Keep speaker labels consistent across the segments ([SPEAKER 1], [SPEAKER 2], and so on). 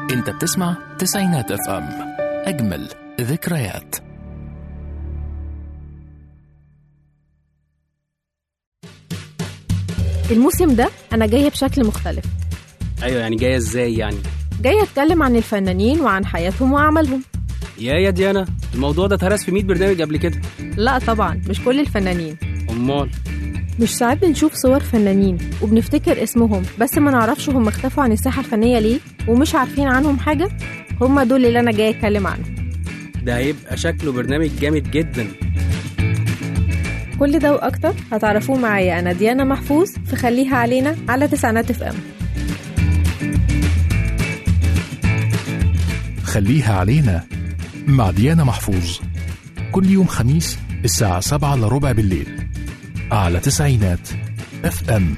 [SPEAKER 1] انت بتسمع تسعينات اف ام اجمل ذكريات
[SPEAKER 2] الموسم ده أنا جاية بشكل مختلف
[SPEAKER 3] ايوه يعني جايه ازاي يعني
[SPEAKER 2] جاية أتكلم عن الفنانين وعن حياتهم وأعمالهم
[SPEAKER 3] يا يا ديانا الموضوع ده اتهرس في 100 برنامج قبل كده
[SPEAKER 2] لا طبعا مش كل الفنانين
[SPEAKER 3] امال
[SPEAKER 2] مش ساعات بنشوف صور فنانين وبنفتكر اسمهم بس ما نعرفش هم اختفوا عن الساحة الفنية ليه ومش عارفين عنهم حاجة هم دول اللي أنا جاية أتكلم عنهم
[SPEAKER 3] ده هيبقى شكله برنامج جامد جدا
[SPEAKER 2] كل ده وأكتر هتعرفوه معايا أنا ديانا محفوظ في خليها علينا على تسعينات اف ام
[SPEAKER 1] خليها علينا مع ديانا محفوظ كل يوم خميس الساعة سبعة إلا ربع بالليل على تسعينات اف ام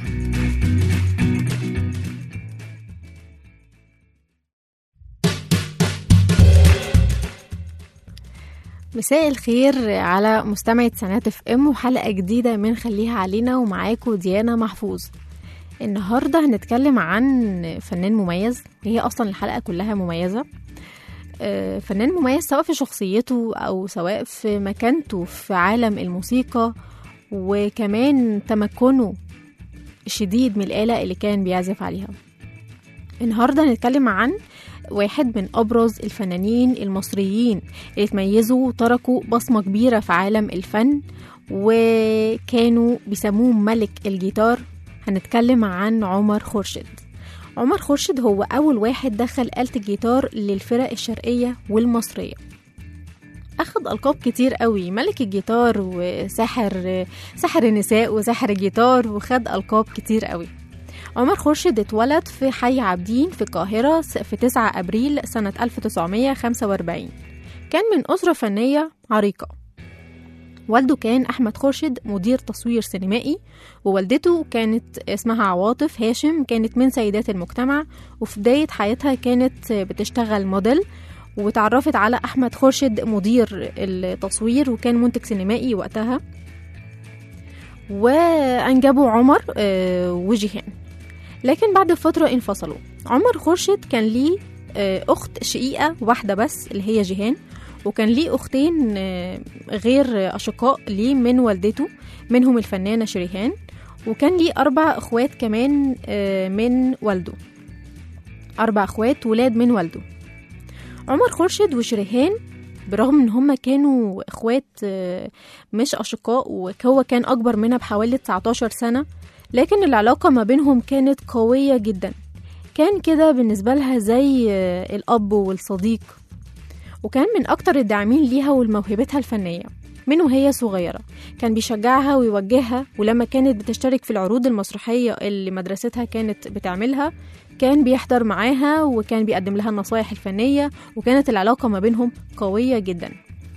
[SPEAKER 2] مساء الخير على مستمعة تسعينات اف ام وحلقة جديدة من خليها علينا ومعاكم ديانا محفوظ النهاردة هنتكلم عن فنان مميز هي أصلا الحلقة كلها مميزة آه، فنان مميز سواء في شخصيته أو سواء في مكانته في عالم الموسيقى وكمان تمكنه الشديد من الآلة اللي كان بيعزف عليها النهاردة هنتكلم عن واحد من أبرز الفنانين المصريين اللي تميزوا وتركوا بصمة كبيرة في عالم الفن وكانوا بيسموه ملك الجيتار هنتكلم عن عمر خورشيد عمر خورشيد هو أول واحد دخل آلة الجيتار للفرق الشرقية والمصرية أخد ألقاب كتير قوي ملك الجيتار وساحر ساحر النساء وساحر الجيتار وخد ألقاب كتير قوي عمر خورشيد اتولد في حي عابدين في القاهرة في 9 أبريل سنة 1945 كان من أسرة فنية عريقة والده كان أحمد خورشيد مدير تصوير سينمائي ووالدته كانت اسمها عواطف هاشم كانت من سيدات المجتمع وفي بداية حياتها كانت بتشتغل موديل وتعرفت على أحمد خورشيد مدير التصوير وكان منتج سينمائي وقتها وأنجبوا عمر آه، وجيهان لكن بعد فترة انفصلوا عمر خورشيد كان ليه آه، أخت شقيقة واحدة بس اللي هي جيهان وكان ليه أختين آه، غير أشقاء ليه من والدته منهم الفنانة شريهان وكان ليه أربع أخوات كمان آه، من والده أربع أخوات ولاد من والده عمر خورشيد وشريهان برغم ان هما كانوا اخوات آه، مش اشقاء وهو كان اكبر منها بحوالي 19 سنة لكن العلاقة ما بينهم كانت قوية جدا كان كده بالنسبة لها زي آه، الأب والصديق وكان من أكتر الداعمين ليها ولموهبتها الفنية من وهي صغيرة كان بيشجعها ويوجهها ولما كانت بتشترك في العروض المسرحية اللي مدرستها كانت بتعملها كان بيحضر معاها وكان بيقدم لها النصايح الفنية وكانت العلاقة ما بينهم قوية جدا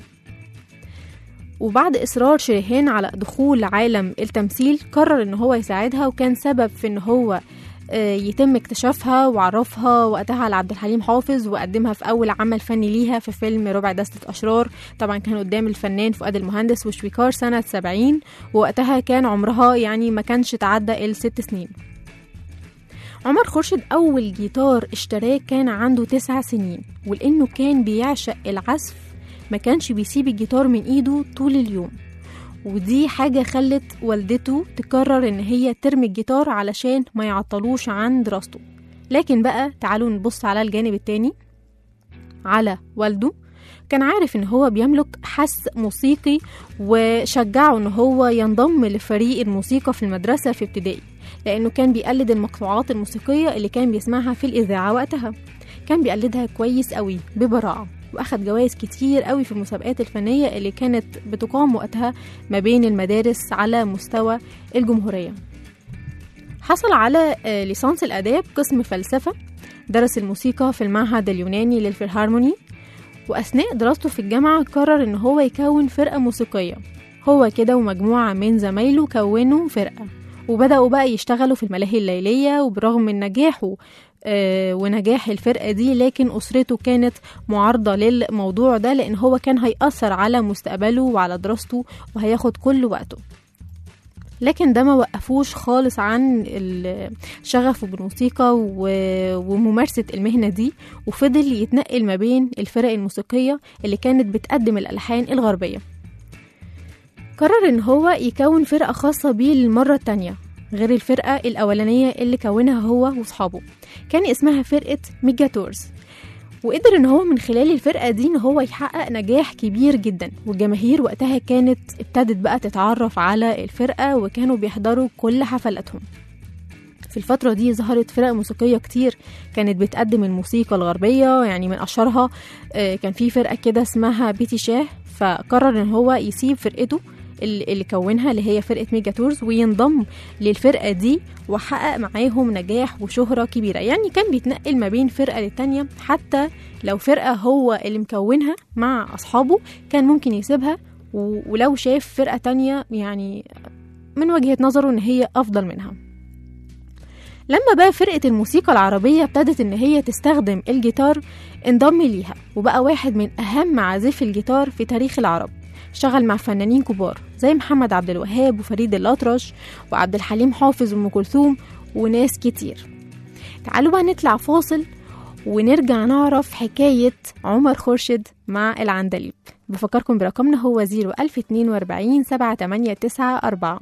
[SPEAKER 2] وبعد إصرار شريهان على دخول عالم التمثيل قرر إن هو يساعدها وكان سبب في إن هو آه، يتم اكتشافها وعرفها وقتها على عبد الحليم حافظ وقدمها في أول عمل فني ليها في فيلم ربع دستة أشرار طبعا كان قدام الفنان فؤاد المهندس وشويكار سنة 70 ووقتها كان عمرها يعني ما كانش تعدى الست سنين عمر خورشيد أول جيتار اشتراه كان عنده تسع سنين ولأنه كان بيعشق العزف ما كانش بيسيب الجيتار من إيده طول اليوم ودي حاجة خلت والدته تقرر إن هي ترمي الجيتار علشان ما يعطلوش عن دراسته لكن بقى تعالوا نبص على الجانب التاني على والده كان عارف ان هو بيملك حس موسيقي وشجعه ان هو ينضم لفريق الموسيقى في المدرسة في ابتدائي لانه كان بيقلد المقطوعات الموسيقية اللي كان بيسمعها في الاذاعة وقتها كان بيقلدها كويس قوي ببراعة واخد جوائز كتير قوي في المسابقات الفنية اللي كانت بتقام وقتها ما بين المدارس على مستوى الجمهورية حصل على آه، ليسانس الآداب قسم فلسفة درس الموسيقى في المعهد اليوناني للفيلهارموني وأثناء دراسته في الجامعة قرر إن هو يكون فرقة موسيقية هو كده ومجموعة من زمايله كونوا فرقة وبدأوا بقى يشتغلوا في الملاهي الليلية وبرغم من نجاحه آه، ونجاح الفرقة دي لكن أسرته كانت معارضة للموضوع ده لأن هو كان هيأثر على مستقبله وعلى دراسته وهياخد كل وقته لكن ده ما وقفوش خالص عن ال- شغفه بالموسيقى و- وممارسة المهنة دي وفضل يتنقل ما بين الفرق الموسيقية اللي كانت بتقدم الألحان الغربية قرر إن هو يكون فرقة خاصة بيه للمرة التانية غير الفرقة الأولانية اللي كونها هو وصحابه كان اسمها فرقة ميجاتورز وقدر ان هو من خلال الفرقه دي ان هو يحقق نجاح كبير جدا والجماهير وقتها كانت ابتدت بقى تتعرف على الفرقه وكانوا بيحضروا كل حفلاتهم في الفترة دي ظهرت فرق موسيقية كتير كانت بتقدم الموسيقى الغربية يعني من أشهرها آه، كان في فرقة كده اسمها بيتي شاه فقرر إن هو يسيب فرقته اللي اللي كونها اللي هي فرقة ميجا تورز وينضم للفرقة دي وحقق معاهم نجاح وشهرة كبيرة يعني كان بيتنقل ما بين فرقة للتانية حتى لو فرقة هو اللي مكونها مع أصحابه كان ممكن يسيبها و- ولو شاف فرقة تانية يعني من وجهة نظره إن هي أفضل منها لما بقى فرقة الموسيقى العربية ابتدت إن هي تستخدم الجيتار انضم ليها وبقى واحد من أهم عازفي الجيتار في تاريخ العرب اشتغل مع فنانين كبار زي محمد عبد الوهاب وفريد الأطرش وعبد الحليم حافظ وأم كلثوم وناس كتير تعالوا بقى نطلع فاصل ونرجع نعرف حكاية عمر خورشيد مع العندليب بفكركم برقمنا هو 01042 7894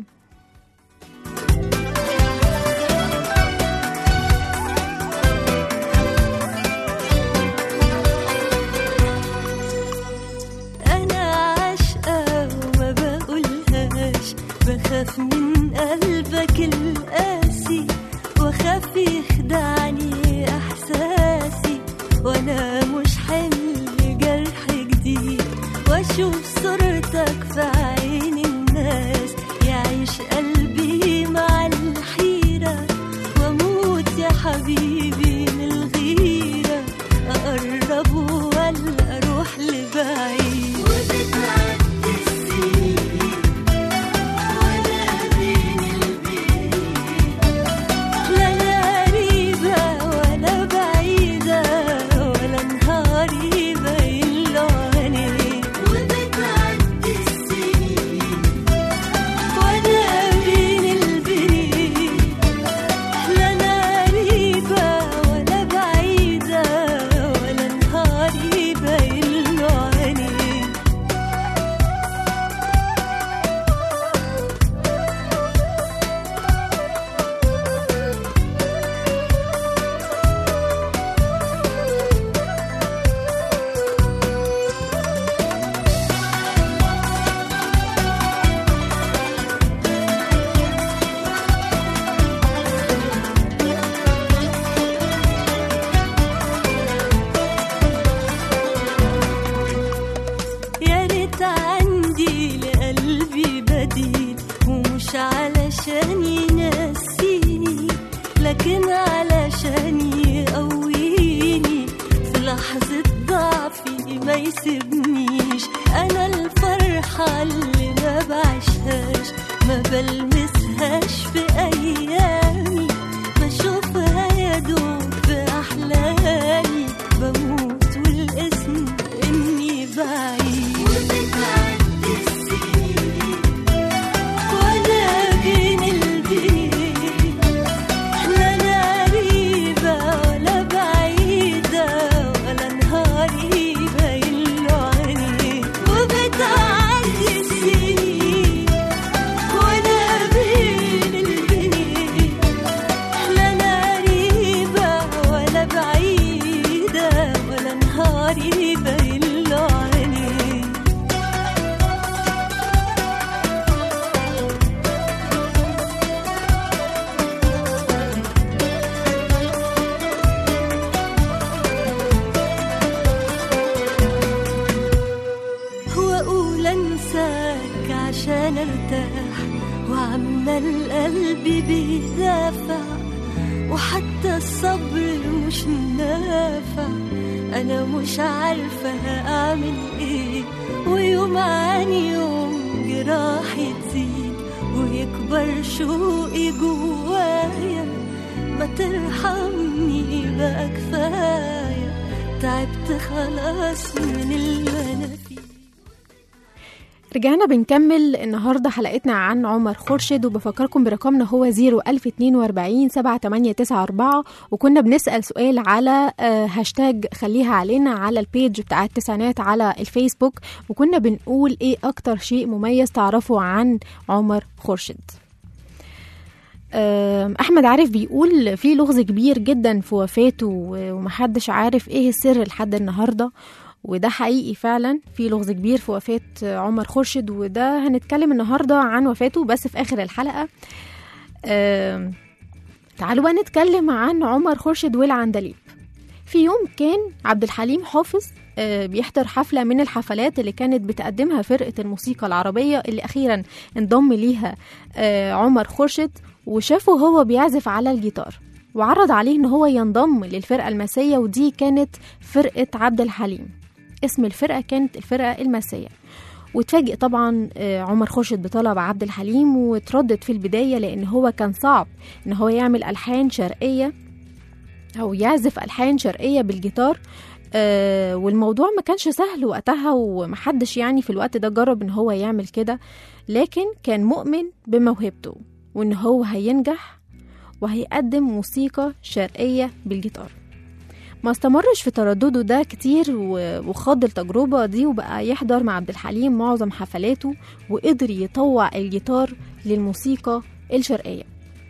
[SPEAKER 4] أنا عاشقة وما بقولهاش بخاف من قلبك القاسي وخاف يخدعني إحساسي وأنا مش حمل جرح جديد وأشوف صورتك في عين الناس يعيش قلبي مع الحيرة وأموت يا حبيبي من الغيرة أقرب ولا أروح لبعيد وبتعدي السنين وأنا بين البين لا أنا قريبة ولا بعيدة ولا نهاري باين له عينيك وبتعدي السنين وأنا بين البين لا أنا قريبة ولا بعيدة ولا نهاري باين له عينيك يا ريت عندي لقلبي بديل ومش علشان ينسيني لكن علشان يقويني في لحظة ضعفي ما يسيبنيش أنا الفرحة اللي ما بعيشهاش ما بلمسهاش في أيامي بشوفها يا دوب في أحلامي بموت والاسم إني بعيد وبتعدي السنين وأنا بين البين لا أنا قريبة ولا بعيدة ولا نهاري باين له عينيك وبتعدي السنين وأنا بين البين لا أنا قريبة ولا بعيدة ولا نهاري باين له عينيك واقول انساك عشان ارتاح وعمال قلبي بيدافع وحتى الصبر مش نافع انا مش عارفه اعمل ايه ويوم عن يوم جراحي تزيد ويكبر شوقي جوايا ما ترحمني بقى كفايه تعبت خلاص من اللي انا فيه
[SPEAKER 2] رجعنا بنكمل النهاردة حلقتنا عن عمر خورشيد وبفكركم برقمنا هو 01042 7894 وكنا بنسأل سؤال على آه، هاشتاج خليها علينا على البيج بتاع التسعينات على الفيسبوك وكنا بنقول ايه أكتر شيء مميز تعرفه عن عمر خورشيد آم، أحمد عارف بيقول في لغز كبير جدا في وفاته و- ومحدش عارف ايه السر لحد النهارده وده حقيقي فعلا في لغز كبير في وفاة عمر خورشيد وده هنتكلم النهاردة عن وفاته بس في آخر الحلقة آم، تعالوا بقى نتكلم عن عمر خورشيد والعندليب في يوم كان عبد الحليم حافظ آه، بيحضر حفلة من الحفلات اللي كانت بتقدمها فرقة الموسيقى العربية اللي أخيرا انضم ليها آه، عمر خورشيد وشافه هو بيعزف على الجيتار وعرض عليه ان هو ينضم للفرقة الماسية ودي كانت فرقة عبد الحليم اسم الفرقة كانت الفرقة الماسية واتفاجئ طبعا آه، عمر خورشيد بطلب عبد الحليم وتردد في البداية لأن هو كان صعب إن هو يعمل ألحان شرقية أو يعزف ألحان شرقية بالجيتار آه والموضوع ما كانش سهل وقتها ومحدش يعني في الوقت ده جرب إن هو يعمل كده لكن كان مؤمن بموهبته وإن هو هينجح وهيقدم موسيقى شرقية بالجيتار ما استمرش في تردده ده كتير و- وخاض التجربة دي وبقى يحضر مع عبد الحليم معظم حفلاته وقدر يطوع الجيتار للموسيقى الشرقية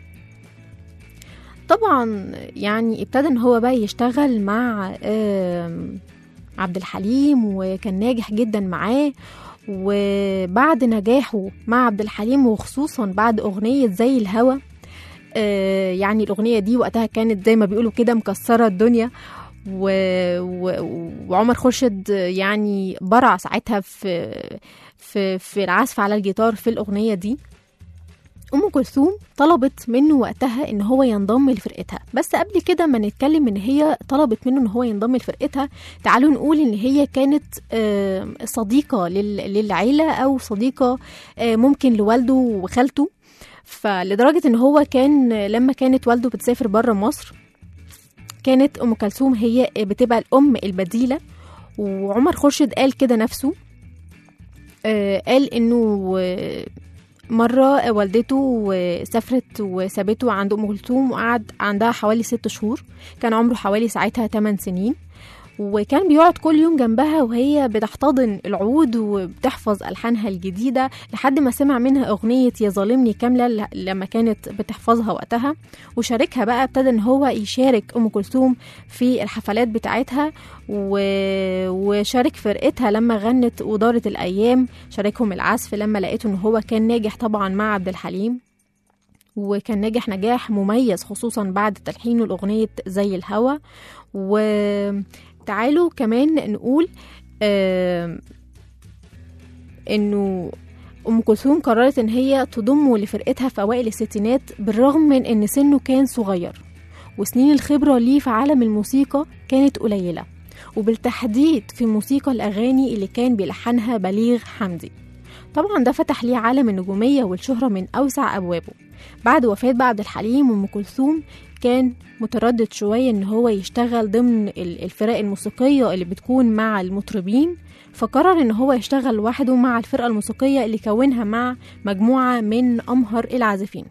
[SPEAKER 2] طبعا يعني ابتدى ان هو بقى يشتغل مع آم، عبد الحليم وكان ناجح جدا معاه وبعد نجاحه مع عبد الحليم وخصوصا بعد أغنية زي الهوى آه، يعني الأغنية دي وقتها كانت زي ما بيقولوا كده مكسرة الدنيا و... و... وعمر خورشيد يعني برع ساعتها في في في العزف على الجيتار في الأغنية دي أم كلثوم طلبت منه وقتها إن هو ينضم لفرقتها بس قبل كده ما نتكلم إن هي طلبت منه إن هو ينضم لفرقتها تعالوا نقول إن هي كانت آه، صديقة لل... للعيلة أو صديقة آه، ممكن لوالده وخالته فلدرجة إن هو كان لما كانت والده بتسافر بره مصر كانت أم كلثوم هي بتبقى الأم البديلة وعمر خورشيد قال كده نفسه آه، قال إنه آه، مرة والدته آه، سافرت وسابته عند أم كلثوم وقعد عندها حوالي ست شهور كان عمره حوالي ساعتها 8 سنين وكان بيقعد كل يوم جنبها وهي بتحتضن العود وبتحفظ ألحانها الجديدة لحد ما سمع منها أغنية يا ظالمني كاملة ل- لما كانت بتحفظها وقتها وشاركها بقى ابتدى إن هو يشارك أم كلثوم في الحفلات بتاعتها و... وشارك فرقتها لما غنت ودارت الأيام شاركهم العزف لما لقيته إن هو كان ناجح طبعا مع عبد الحليم وكان ناجح نجاح مميز خصوصا بعد تلحينه لأغنية زي الهوى وتعالوا كمان نقول آم، انه ام كلثوم قررت ان هي تضمه لفرقتها في اوائل الستينات بالرغم من ان سنه كان صغير وسنين الخبرة ليه في عالم الموسيقى كانت قليلة وبالتحديد في موسيقى الأغاني اللي كان بيلحنها بليغ حمدي طبعا ده فتح ليه عالم النجومية والشهرة من أوسع أبوابه بعد وفاة بقى عبد الحليم وأم كلثوم كان متردد شوية إن هو يشتغل ضمن ال- الفرق الموسيقية اللي بتكون مع المطربين فقرر إن هو يشتغل لوحده مع الفرقة الموسيقية اللي كونها مع مجموعة من أمهر العازفين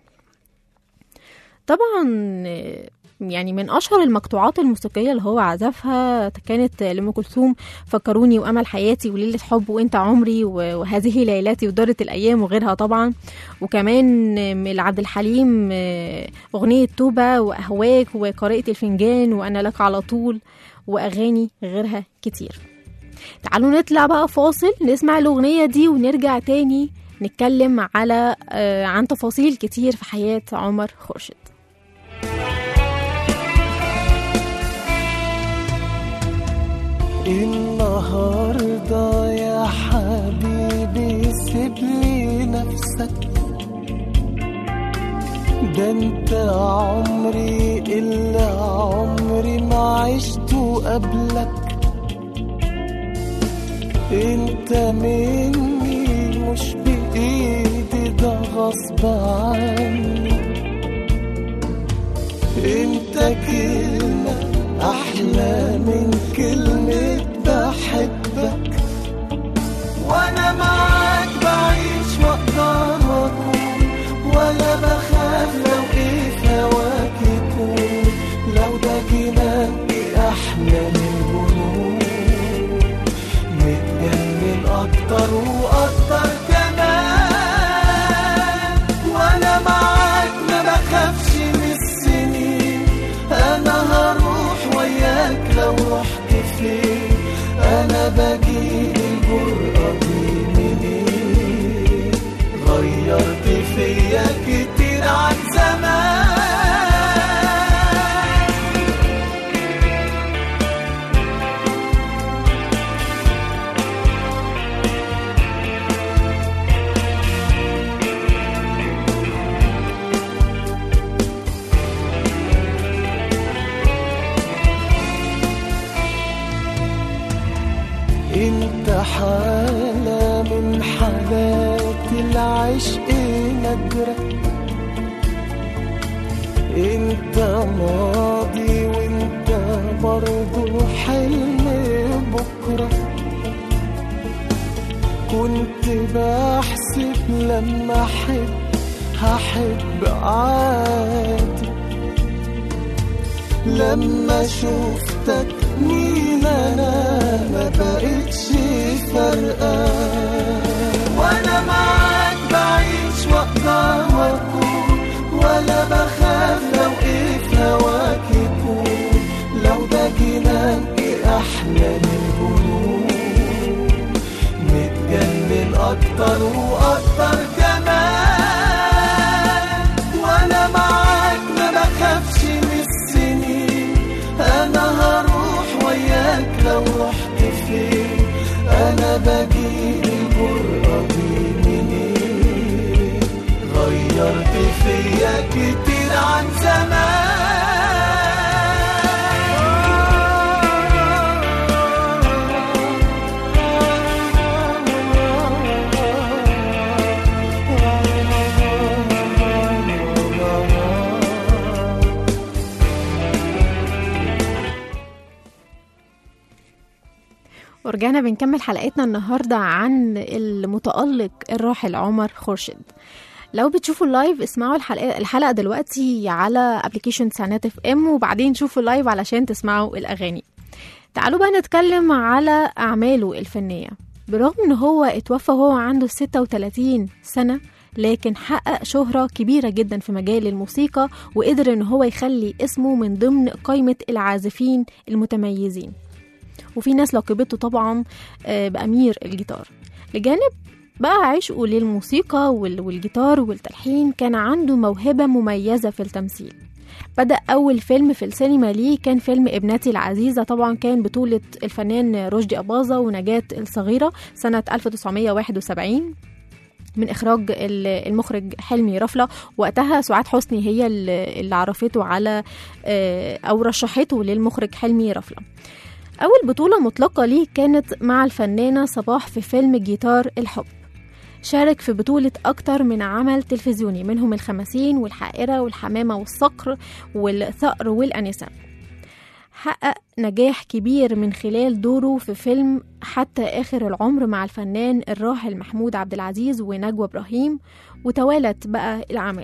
[SPEAKER 2] طبعا آه، يعني من اشهر المقطوعات الموسيقيه اللي هو عزفها كانت لام كلثوم فكروني وامل حياتي وليله حب وانت عمري و- وهذه ليلاتي ودارت الايام وغيرها طبعا وكمان من عبد الحليم آه، اغنيه توبه واهواك وقارئه الفنجان وانا لك على طول واغاني غيرها كتير تعالوا نطلع بقى فاصل نسمع الاغنيه دي ونرجع تاني نتكلم على آه، عن تفاصيل كتير في حياه عمر خورشيد
[SPEAKER 5] النهاردة يا حبيبي سيب لي نفسك ده انت عمري اللي عمري ما عشته قبلك انت مني مش بإيدي ده غصب عني انت كلمة احلى من كلمة بحبك وانا معاك أكتر وأكتر كمان وأنا معاك ما بخافش من السنين أنا هروح وياك لو رحت فين أنا بجيب الجرأة دي منين غيرت فيا كتير عن زمان انت حالة من حالات العشق نجرة انت ماضي وانت برضو حلم بكرة كنت بحسب لما احب هحب عادي لما شفتك مين انا ما بقتش فارقة وانا معاك بعيش واقدر واكون ولا بخاف لو ايه في هواك يكون لو ده جنان ايه احلى من الجنون نتجنن اكتر واكتر كمان وانا معاك ما بخافش من السنين انا هروح وياك لو رحت فين انا بجيب الجرأة دي منين غيرت فيا كتير عن زمان
[SPEAKER 2] ورجعنا بنكمل حلقتنا النهاردة عن المتألق الراحل عمر خورشيد لو بتشوفوا اللايف اسمعوا الحلقة, الحلقة دلوقتي على ابلكيشن سانات اف ام وبعدين شوفوا اللايف علشان تسمعوا الأغاني تعالوا بقى نتكلم على أعماله الفنية برغم ان هو اتوفى وهو عنده 36 سنة لكن حقق شهرة كبيرة جدا في مجال الموسيقى وقدر ان هو يخلي اسمه من ضمن قائمة العازفين المتميزين وفي ناس لقبته طبعا آه، بأمير الجيتار لجانب بقى عشقه للموسيقى وال- والجيتار والتلحين كان عنده موهبة مميزة في التمثيل بدأ أول فيلم في السينما ليه كان فيلم ابنتي العزيزة طبعا كان بطولة الفنان رشدي أباظة ونجاة الصغيرة سنة 1971 من إخراج ال- المخرج حلمي رفلة وقتها سعاد حسني هي اللي اللي عرفته على آه، أو رشحته للمخرج حلمي رفلة أول بطولة مطلقة ليه كانت مع الفنانة صباح في فيلم جيتار الحب شارك في بطولة أكتر من عمل تلفزيوني منهم الخمسين والحائرة والحمامة والصقر والثأر والأنسة حقق نجاح كبير من خلال دوره في فيلم حتى آخر العمر مع الفنان الراحل محمود عبد العزيز ونجوى إبراهيم وتوالت بقى الأعمال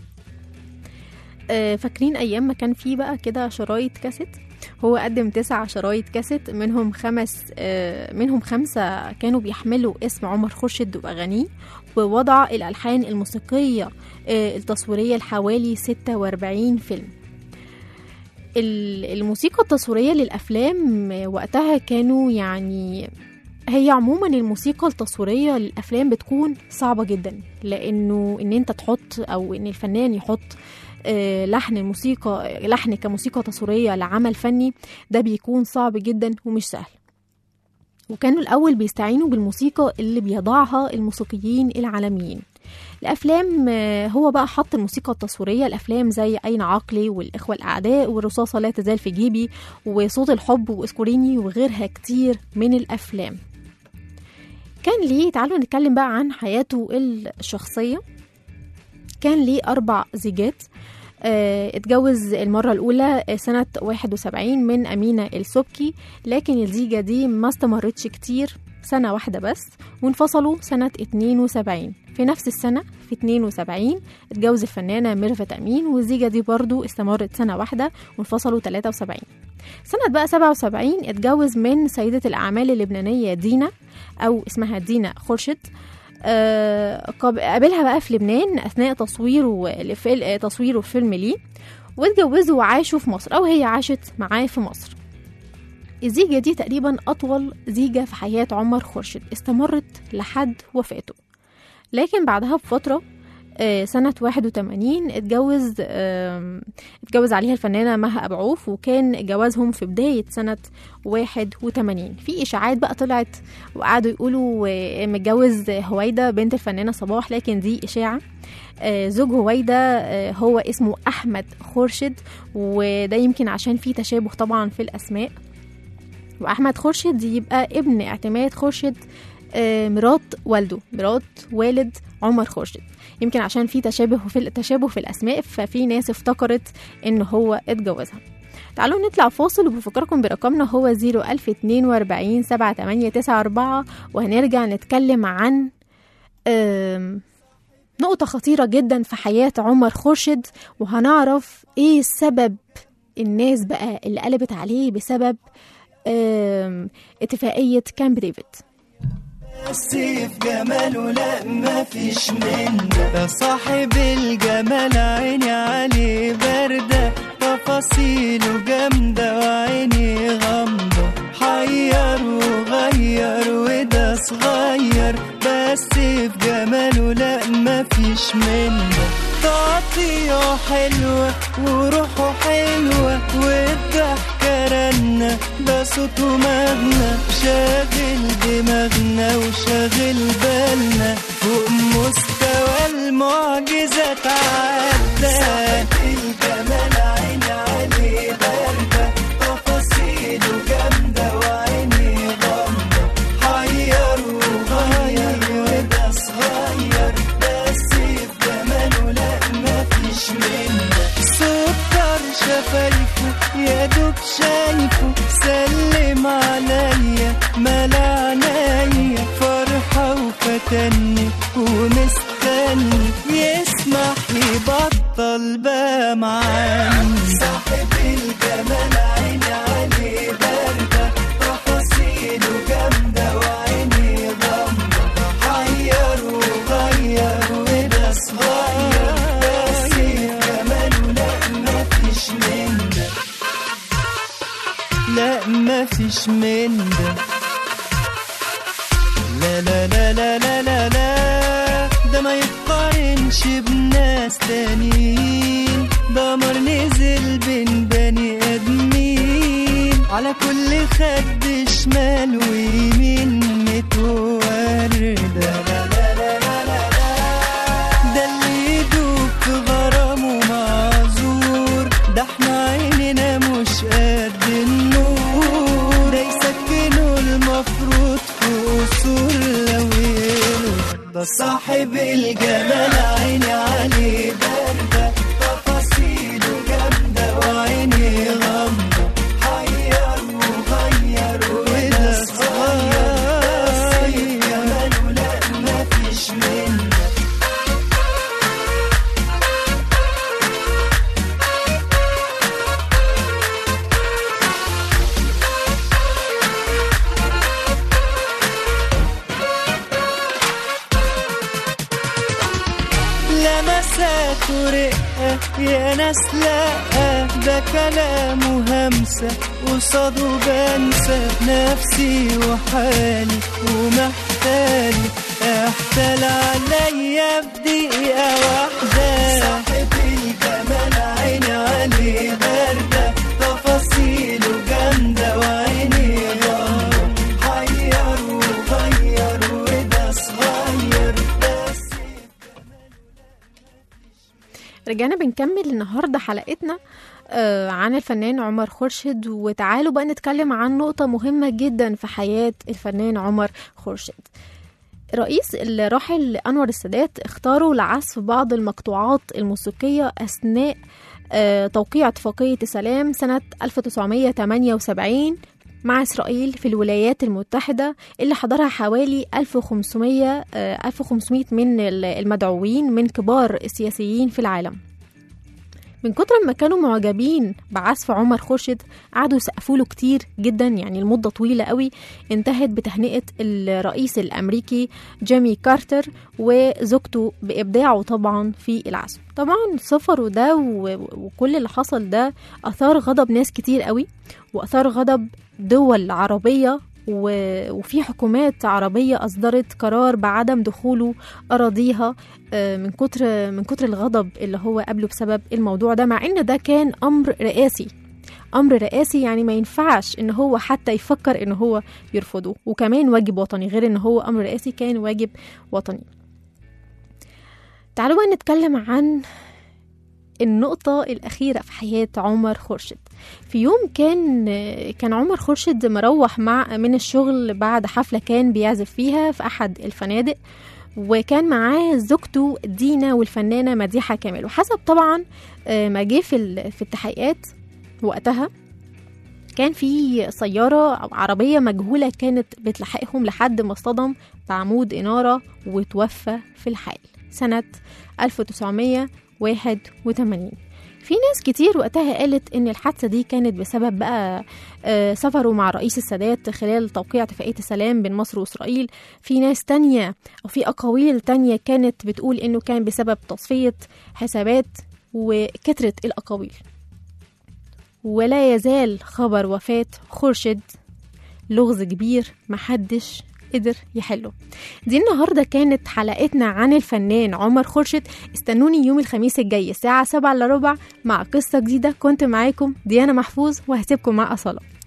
[SPEAKER 2] آه، فاكرين أيام ما كان في بقى كده شرايط كاسيت هو قدم تسع شرايط كاسيت منهم خمس آه، منهم خمسة كانوا بيحملوا اسم عمر خورشيد وأغانيه ووضع الألحان الموسيقية آه، التصويرية لحوالي 46 فيلم ال- الموسيقى التصويرية للأفلام آه، وقتها كانوا يعني هي عموما الموسيقى التصويرية للأفلام بتكون صعبة جدا لأنه إن أنت تحط أو إن الفنان يحط آه، لحن الموسيقى لحن كموسيقى تصويرية لعمل فني ده بيكون صعب جدا ومش سهل وكانوا الأول بيستعينوا بالموسيقى اللي بيضعها الموسيقيين العالميين الأفلام آه، هو بقى حط الموسيقى التصويرية الأفلام زي أين عقلي والإخوة الأعداء والرصاصة لا تزال في جيبي وصوت الحب وإسكوريني وغيرها كتير من الأفلام كان ليه تعالوا نتكلم بقى عن حياته الشخصية كان ليه أربع زيجات آه، اتجوز المرة الأولى آه، سنة 71 من أمينة السبكي لكن الزيجة دي ما استمرتش كتير سنة واحدة بس وانفصلوا سنة 72 في نفس السنة في 72 اتجوز الفنانة ميرفت أمين والزيجة دي برضو استمرت سنة واحدة وانفصلوا 73 سنة بقى 77 اتجوز من سيدة الأعمال اللبنانية دينا أو اسمها دينا خورشيد آه، قاب- قابلها بقى في لبنان أثناء تصويره لفيل- تصويره فيلم ليه واتجوزوا وعاشوا في مصر أو هي عاشت معاه في مصر الزيجة دي تقريبا أطول زيجة في حياة عمر خورشيد استمرت لحد وفاته لكن بعدها بفترة آه، سنة 81 اتجوز آم، اتجوز عليها الفنانة مها أبو عوف وكان جوازهم في بداية سنة 81 في إشاعات بقى طلعت وقعدوا يقولوا آه، متجوز هويدا بنت الفنانة صباح لكن دي إشاعة آه، زوج هويدا آه، هو اسمه أحمد خورشيد وده يمكن عشان في تشابه طبعا في الأسماء وأحمد خورشيد يبقى ابن اعتماد خورشيد آه، مرات والده مرات والد عمر خورشيد يمكن عشان في تشابه في التشابه في الاسماء ففي ناس افتكرت ان هو اتجوزها تعالوا نطلع فاصل وبفكركم برقمنا هو 01042 7894 وهنرجع نتكلم عن آم، نقطة خطيرة جدا في حياة عمر خورشيد وهنعرف ايه السبب الناس بقى اللي قلبت عليه بسبب آم، اتفاقية كامب ديفيد
[SPEAKER 5] سيف جماله لا مفيش منه ده صاحب الجمال عيني عليه باردة تفاصيله جامدة وعيني غامضة حير وغير وده صغير بس في جماله لا مفيش منه تعطيه حلوة وروحه حلوة والضحكة رنة ده صوته مغنى شاغل دماغنا وشاغل بالنا فوق مستوى المعجزة تعدى الجمال عين عليه باردة تفاصيله جامدة وعيني غامضة حير وغير وده صغير بس في جماله لا مفيش منه سكر شفايفه يا دوب شايفه سلم عليا ملا عينيا فرحة وفتني ومستني يسمح يبطل بقى معاني صاحب الجمال عيني عليه باردة تفاصيله جامدة وعيني غامضة حير وغير وده صغير بس جماله لا مفيش من ده لا مفيش من ده لا لا لا لا لا لا لا ده ما يتقارنش بناس تانيين دمر نزل بين بني ادمين على كل خد شمال ويمين متوردة لا لا لا لا لا لا ده اللي يدوب في غرامه معذور ده احنا عيننا مش قد النور ده يسكنوا المفروض في قصور لو يقولوا ده صاحب الجمال عيني عليه باردة تفاصيله جامدة وعيني غامضة حير وغير وده صغير بس جماله لا مفيش منه لمسات ورقة يا ناس لا ده كلامه همسة قصاده بنسى نفسي وحالي ومحتالي احتال عليا بدقيقة واحدة صاحب الجمال عيني عليه باردة تفاصيله جامدة وعيني غامضة حير وغير وده صغير بس
[SPEAKER 2] رجعنا بنكمل النهاردة حلقتنا آه، عن الفنان عمر خورشيد وتعالوا بقى نتكلم عن نقطة مهمة جدا في حياة الفنان عمر خورشيد رئيس الراحل أنور السادات اختاروا لعزف بعض المقطوعات الموسيقية أثناء آه، توقيع اتفاقية السلام سنة 1978 مع إسرائيل في الولايات المتحدة اللي حضرها حوالي 1500 آه، 1500 من المدعوين من كبار السياسيين في العالم من كتر ما كانوا معجبين بعزف عمر خورشيد قعدوا يسقفوا له كتير جدا يعني لمدة طويلة قوي انتهت بتهنئة الرئيس الأمريكي جيمي كارتر وزوجته بإبداعه طبعا في العزف طبعا سفره ده و- وكل اللي حصل ده أثار غضب ناس كتير قوي وأثار غضب دول عربية و- وفي حكومات عربية أصدرت قرار بعدم دخوله أراضيها آه، من كتر من كتر الغضب اللي هو قابله بسبب الموضوع ده مع إن ده كان أمر رئاسي أمر رئاسي يعني ما ينفعش إن هو حتى يفكر إن هو يرفضه وكمان واجب وطني غير إن هو أمر رئاسي كان واجب وطني تعالوا بقى نتكلم عن النقطة الأخيرة في حياة عمر خورشيد في يوم كان كان عمر خورشيد مروح مع من الشغل بعد حفلة كان بيعزف فيها في أحد الفنادق وكان معاه زوجته دينا والفنانة مديحة كامل وحسب طبعا آه، ما جه في ال- في التحقيقات وقتها كان في سيارة أو عربية مجهولة كانت بتلحقهم لحد ما اصطدم بعمود إنارة وتوفى في الحال سنة 1981 في ناس كتير وقتها قالت ان الحادثه دي كانت بسبب بقى آه، سفره مع الرئيس السادات خلال توقيع اتفاقيه السلام بين مصر واسرائيل في ناس تانية او في اقاويل تانية كانت بتقول انه كان بسبب تصفيه حسابات وكثره الاقاويل ولا يزال خبر وفاه خورشيد لغز كبير محدش قدر يحله دي النهارده كانت حلقتنا عن الفنان عمر خورشيد استنوني يوم الخميس الجاي الساعة سبعة إلا ربع مع قصة جديدة كنت معاكم ديانا محفوظ وهسيبكم مع أصالة